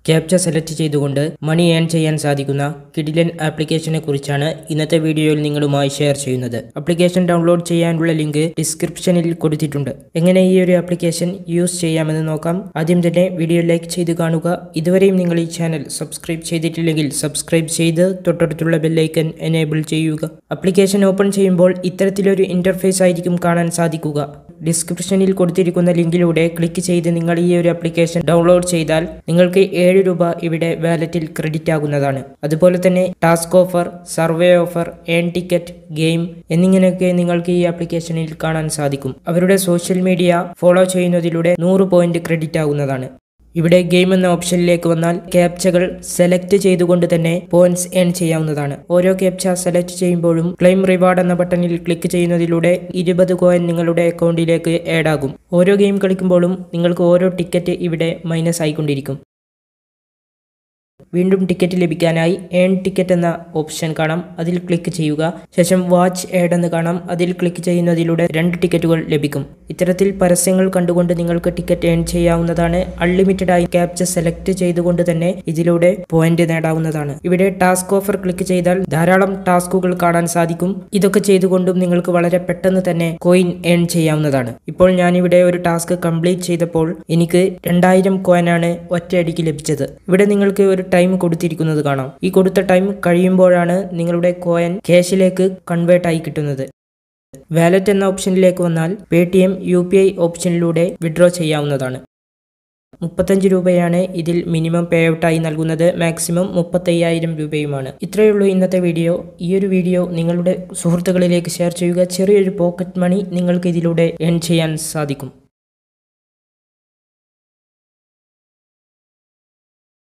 captcha select ചെയ്തുകൊണ്ട് മണി earn ചെയ്യാൻ സാധിക്കുന്ന കിഡിലൻ ആപ്ലിക്കേഷനെ കുറിച്ചാണ് ഇന്നത്തെ വീഡിയോയിൽ നിങ്ങളുമായി ഷെയർ ചെയ്യുന്നത് ആപ്ലിക്കേഷൻ ഡൗൺലോഡ് ചെയ്യാനുള്ള ലിങ്ക് ഡിസ്ക്രിപ്ഷനിൽ കൊടുത്തിട്ടുണ്ട് എങ്ങനെ ഈ ഒരു ആപ്ലിക്കേഷൻ യൂസ് ചെയ്യാമെന്ന് നോക്കാം ആദ്യം തന്നെ വീഡിയോ ലൈക്ക് ചെയ്ത് കാണുക ഇതുവരെയും നിങ്ങൾ ഈ ചാനൽ സബ്സ്ക്രൈബ് ചെയ്തിട്ടില്ലെങ്കിൽ സബ്സ്ക്രൈബ് ചെയ്ത് തൊട്ടടുത്തുള്ള ബെല്ലൈക്കൻ എനേബിൾ ചെയ്യുക ആപ്ലിക്കേഷൻ ഓപ്പൺ ചെയ്യുമ്പോൾ ഇത്തരത്തിലൊരു ഇന്റർഫേസ് ആയിരിക്കും കാണാൻ സാധിക്കുക ഡിസ്ക്രിപ്ഷനിൽ കൊടുത്തിരിക്കുന്ന ലിങ്കിലൂടെ ക്ലിക്ക് ചെയ്ത് നിങ്ങൾ ഈ ഒരു ആപ്ലിക്കേഷൻ ഡൗൺലോഡ് ചെയ്താൽ നിങ്ങൾക്ക് ഏഴ് രൂപ ഇവിടെ വാലറ്റിൽ ക്രെഡിറ്റ് ആകുന്നതാണ് അതുപോലെ തന്നെ task offer survey offer earn ticket game എന്നിങ്ങനെയൊക്കെ നിങ്ങൾക്ക് ഈ ആപ്ലിക്കേഷനിൽ കാണാൻ സാധിക്കും അവരുടെ സോഷ്യൽ മീഡിയ ഫോളോ ചെയ്യുന്നതിലൂടെ നൂറ് പോയിന്റ് ക്രെഡിറ്റ് ആകുന്നതാണ് ഇവിടെ ഗെയിം എന്ന ഓപ്ഷനിലേക്ക് വന്നാൽ ക്യാപ്ചകൾ സെലക്ട് ചെയ്തുകൊണ്ട് തന്നെ പോയിന്റ്സ് ഏൺ ചെയ്യാവുന്നതാണ് ഓരോ ക്യാപ്ച സെലക്ട് ചെയ്യുമ്പോഴും ക്ലെയിം റിവാർഡ് എന്ന ബട്ടണിൽ ക്ലിക്ക് ചെയ്യുന്നതിലൂടെ ഇരുപത് കോയിൻ നിങ്ങളുടെ അക്കൗണ്ടിലേക്ക് ആഡ് ആകും ഓരോ ഗെയിം കളിക്കുമ്പോഴും നിങ്ങൾക്ക് ഓരോ ടിക്കറ്റ് ഇവിടെ മൈനസ് ആയിക്കൊണ്ടിരിക്കും വീണ്ടും ടിക്കറ്റ് ലഭിക്കാനായി ഏൺ ടിക്കറ്റ് എന്ന ഓപ്ഷൻ കാണാം അതിൽ ക്ലിക്ക് ചെയ്യുക ശേഷം വാച്ച് ഏഡ് എന്ന് കാണാം അതിൽ ക്ലിക്ക് ചെയ്യുന്നതിലൂടെ രണ്ട് ടിക്കറ്റുകൾ ലഭിക്കും ഇത്തരത്തിൽ പരസ്യങ്ങൾ കണ്ടുകൊണ്ട് നിങ്ങൾക്ക് ടിക്കറ്റ് ഏൺ ചെയ്യാവുന്നതാണ് അൺലിമിറ്റഡ് ആയി ക്യാപ്ച സെലക്ട് ചെയ്തുകൊണ്ട് തന്നെ ഇതിലൂടെ പോയിന്റ് നേടാവുന്നതാണ് ഇവിടെ ടാസ്ക് ഓഫർ ക്ലിക്ക് ചെയ്താൽ ധാരാളം ടാസ്കുകൾ കാണാൻ സാധിക്കും ഇതൊക്കെ ചെയ്തുകൊണ്ടും നിങ്ങൾക്ക് വളരെ പെട്ടെന്ന് തന്നെ കോയിൻ ഏൺ ചെയ്യാവുന്നതാണ് ഇപ്പോൾ ഞാനിവിടെ ഒരു ടാസ്ക് കംപ്ലീറ്റ് ചെയ്തപ്പോൾ എനിക്ക് രണ്ടായിരം കോയിനാണ് ഒറ്റയടിക്ക് ലഭിച്ചത് ഇവിടെ നിങ്ങൾക്ക് ഒരു ടൈം കൊടുത്തിരിക്കുന്നത് കാണാം ഈ കൊടുത്ത ടൈം കഴിയുമ്പോഴാണ് നിങ്ങളുടെ കോയിൻ ക്യാഷിലേക്ക് കൺവേർട്ട് ആയി കിട്ടുന്നത് വാലറ്റ് എന്ന ഓപ്ഷനിലേക്ക് വന്നാൽ Paytm U P I ഓപ്ഷനിലൂടെ വിഡ്രോ ചെയ്യാവുന്നതാണ് മുപ്പത്തഞ്ച് രൂപയാണ് ഇതിൽ മിനിമം പേ ഔട്ടായി നൽകുന്നത് മാക്സിമം മുപ്പത്തയ്യായിരം രൂപയുമാണ് ഇത്രയേ ഉള്ളൂ ഇന്നത്തെ വീഡിയോ ഈ ഒരു വീഡിയോ നിങ്ങളുടെ സുഹൃത്തുക്കളിലേക്ക് ഷെയർ ചെയ്യുക ചെറിയൊരു പോക്കറ്റ് മണി നിങ്ങൾക്ക് ഇതിലൂടെ ഏൺ ചെയ്യാൻ സാധിക്കും